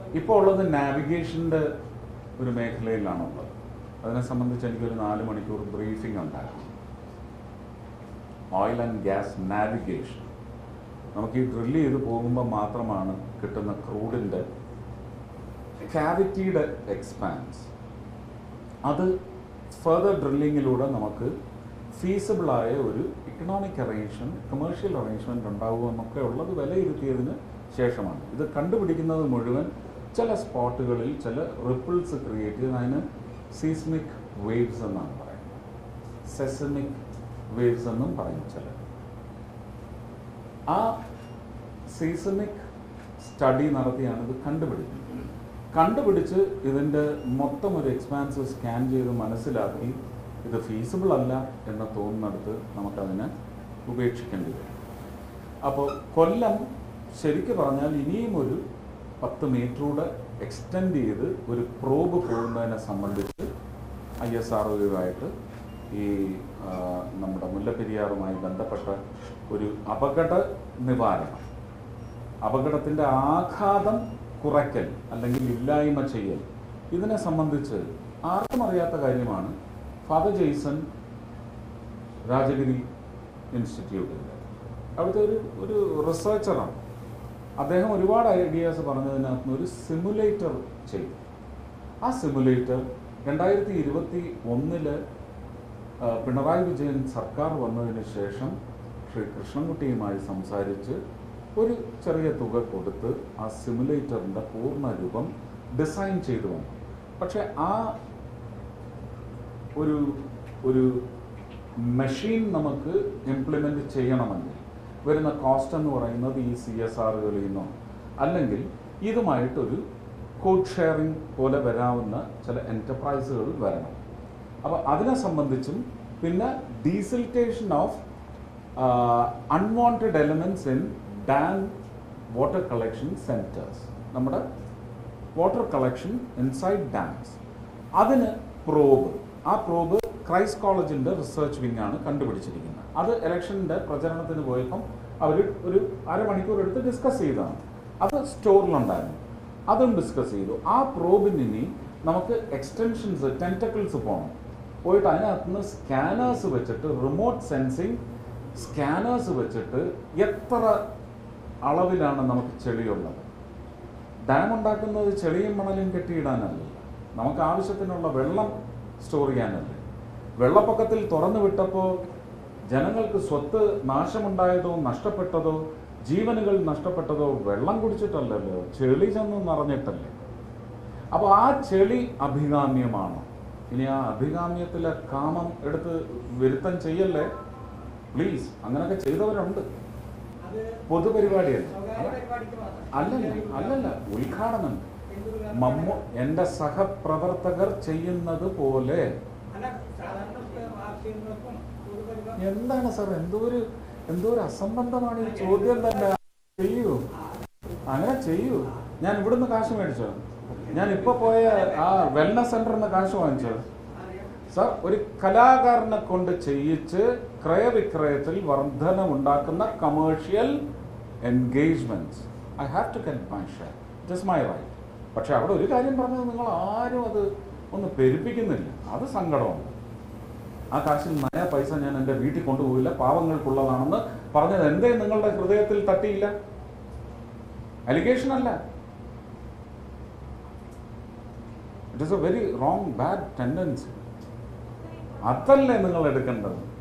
ഇപ്പോൾ ഉള്ളത് നാവിഗേഷൻ്റെ ഒരു മേഖലയിലാണുള്ളത് അതിനെ സംബന്ധിച്ച് എനിക്കൊരു നാല് മണിക്കൂർ ബ്രീഫിംഗ് ഉണ്ടായിരുന്നു ഓയിൽ ആൻഡ് ഗ്യാസ് നാവിഗേഷൻ നമുക്ക് ഈ ഡ്രില്ല് ചെയ്ത് പോകുമ്പോൾ മാത്രമാണ് കിട്ടുന്ന ക്രൂഡിൻ്റെ കാവിറ്റിയുടെ എക്സ്പാൻസ് അത് ഫർദർ ഡ്രില്ലിങ്ങിലൂടെ നമുക്ക് ഫീസിബിളായ ഒരു ഇക്കണോമിക് അറേഞ്ച്മെൻറ്റ് കമേഴ്ഷ്യൽ അറേഞ്ച്മെൻറ്റ് ഉണ്ടാകുമെന്നൊക്കെ ഉള്ളത് വിലയിരുത്തിയതിന് ശേഷമാണ് ഇത് കണ്ടുപിടിക്കുന്നത് മുഴുവൻ ചില സ്പോട്ടുകളിൽ ചില റിപ്പിൾസ് ക്രിയേറ്റ് ചെയ്ത് അതിന് സീസ്മിക് വേവ്സ് എന്നാണ് പറയുന്നത് സെസമിക് വേവ്സ് എന്നും പറയും ചിലർ ആ സീസമിക് സ്റ്റഡി നടത്തിയാണ് ഇത് കണ്ടുപിടിക്കുന്നത് കണ്ടുപിടിച്ച് ഇതിൻ്റെ മൊത്തം ഒരു എക്സ്പാൻസ് സ്കാൻ ചെയ്ത് മനസ്സിലാക്കി ഇത് ഫീസിബിൾ അല്ല എന്ന് തോന്നുന്നിടത്ത് നമുക്കതിനെ ഉപേക്ഷിക്കേണ്ടി വരും അപ്പോൾ കൊല്ലം ശരിക്ക് പറഞ്ഞാൽ ഇനിയും ഒരു പത്ത് മീറ്ററൂടെ എക്സ്റ്റെൻഡ് ചെയ്ത് ഒരു പ്രോബ് പോകുന്നതിനെ സംബന്ധിച്ച് ഐ എസ് ആർ ഒയുമായിട്ട് ഈ ആ, നമ്മുടെ മുല്ലപ്പെരിയാറുമായി ബന്ധപ്പെട്ട ഒരു അപകട നിവാരണം അപകടത്തിൻ്റെ ആഘാതം കുറയ്ക്കൽ അല്ലെങ്കിൽ ഇല്ലായ്മ ചെയ്യൽ ഇതിനെ സംബന്ധിച്ച് ആർക്കും അറിയാത്ത കാര്യമാണ് ഫാദർ ജെയ്സൺ രാജഗിരി ഇൻസ്റ്റിറ്റ്യൂട്ടിൻ്റെ അവിടുത്തെ ഒരു ഒരു റിസർച്ചറാണ് അദ്ദേഹം ഒരുപാട് ഐഡിയാസ് പറഞ്ഞതിനകത്ത് നിന്ന് ഒരു സിമുലേറ്റർ ചെയ്തു ആ സിമുലേറ്റർ രണ്ടായിരത്തി ഇരുപത്തി ഒന്നില് പിണറായി വിജയൻ സർക്കാർ വന്നതിന് ശേഷം ശ്രീ കൃഷ്ണൻകുട്ടിയുമായി സംസാരിച്ച് ഒരു ചെറിയ തുക കൊടുത്ത് ആ സിമുലേറ്ററിൻ്റെ പൂർണ്ണ രൂപം ഡിസൈൻ ചെയ്തു വന്നു പക്ഷെ ആ ഒരു ഒരു മെഷീൻ നമുക്ക് ഇംപ്ലിമെൻ്റ് ചെയ്യണമെങ്കിൽ വരുന്ന കോസ്റ്റ് എന്ന് പറയുന്നത് ഈ സി എസ് ആറുകളിൽ നിന്നോ അല്ലെങ്കിൽ ഇതുമായിട്ടൊരു കോഡ് ഷെയറിംഗ് പോലെ വരാവുന്ന ചില എൻ്റർപ്രൈസുകൾ വരണം അപ്പോൾ അതിനെ സംബന്ധിച്ചും പിന്നെ desiltation of unwanted elements in dam water collection centres നമ്മുടെ വാട്ടർ കളക്ഷൻ ഇൻസൈഡ് ഡാംസ് അതിന് പ്രോബ് ആ പ്രോബ് ക്രൈസ്റ്റ് കോളേജിൻ്റെ റിസർച്ച് വിങ് ആണ് കണ്ടുപിടിച്ചിരിക്കുന്നത് അത് ഇലക്ഷൻ്റെ പ്രചരണത്തിന് പോയപ്പം അവർ ഒരു അരമണിക്കൂർ എടുത്ത് ഡിസ്കസ് ചെയ്തതാണ് അത് സ്റ്റോറിലുണ്ടായിരുന്നു അതും ഡിസ്കസ് ചെയ്തു ആ പ്രോബിന് ഇനി നമുക്ക് എക്സ്റ്റൻഷൻസ് ടെൻറ്റക്കിൾസ് പോകണം പോയിട്ട് അതിനകത്തുനിന്ന് സ്കാനേഴ്സ് വെച്ചിട്ട് റിമോട്ട് സെൻസിങ് സ്കാനേഴ്സ് വെച്ചിട്ട് എത്ര അളവിലാണ് നമുക്ക് ചെളിയുള്ളത് ഡാം ഉണ്ടാക്കുന്നത് ചെളിയും മണലും കെട്ടിയിടാനല്ല നമുക്ക് ആവശ്യത്തിനുള്ള വെള്ളം സ്റ്റോർ ചെയ്യാനല്ലേ വെള്ളപ്പൊക്കത്തിൽ തുറന്നു വിട്ടപ്പോൾ ജനങ്ങൾക്ക് സ്വത്ത് നാശമുണ്ടായതോ നഷ്ടപ്പെട്ടതോ ജീവനുകൾ നഷ്ടപ്പെട്ടതോ വെള്ളം കുടിച്ചിട്ടല്ലല്ലോ ചെളി ചെന്ന് നിറഞ്ഞിട്ടല്ലേ അപ്പോൾ ആ ചെളി അഭികാമ്യമാണ് ഇനി ആ അഭികാമ്യത്തിലെ കാമം എടുത്ത് വിരുത്തം ചെയ്യല്ലേ പ്ലീസ് അങ്ങനെയൊക്കെ ചെയ്തവരുണ്ട് പൊതുപരിപാടിയല്ല അല്ലല്ല അല്ലല്ല ഉദ്ഘാടനം മമ്മു എൻ്റെ സഹപ്രവർത്തകർ ചെയ്യുന്നത് പോലെ എന്താണ് സാർ എന്തോ ഒരു എന്തോ ഒരു അസംബന്ധമാണ് ഈ ചോദ്യം തന്നെ ചെയ്യൂ അങ്ങനെ ചെയ്യൂ ഞാൻ ഇവിടുന്ന് കാശ് മേടിച്ചോ ഞാൻ ഇപ്പൊ പോയ ആ വെൽനസ് സെന്ററിൽ നിന്ന് കാശ് വാങ്ങിച്ചോ സാർ ഒരു കലാകാരനെ കൊണ്ട് ചെയ്യിച്ച് ക്രയവിക്രയത്തിൽ വർധനമുണ്ടാക്കുന്ന commercial engagement I have to get my share it is my right പക്ഷെ അവിടെ ഒരു കാര്യം പറഞ്ഞത് നിങ്ങൾ ആരും അത് ഒന്ന് പെരുപ്പിക്കുന്നില്ല അത് സങ്കടമാണ് ആ കാശിൽ നയ പൈസ ഞാൻ എൻ്റെ വീട്ടിൽ കൊണ്ടുപോയില്ല പാവങ്ങൾക്കുള്ളതാണെന്ന് പറഞ്ഞത് എന്തേ നിങ്ങളുടെ ഹൃദയത്തിൽ തട്ടിയില്ല അലിഗേഷൻ അല്ല it is a very wrong bad tendency അതല്ലേ നിങ്ങൾ എടുക്കേണ്ടത്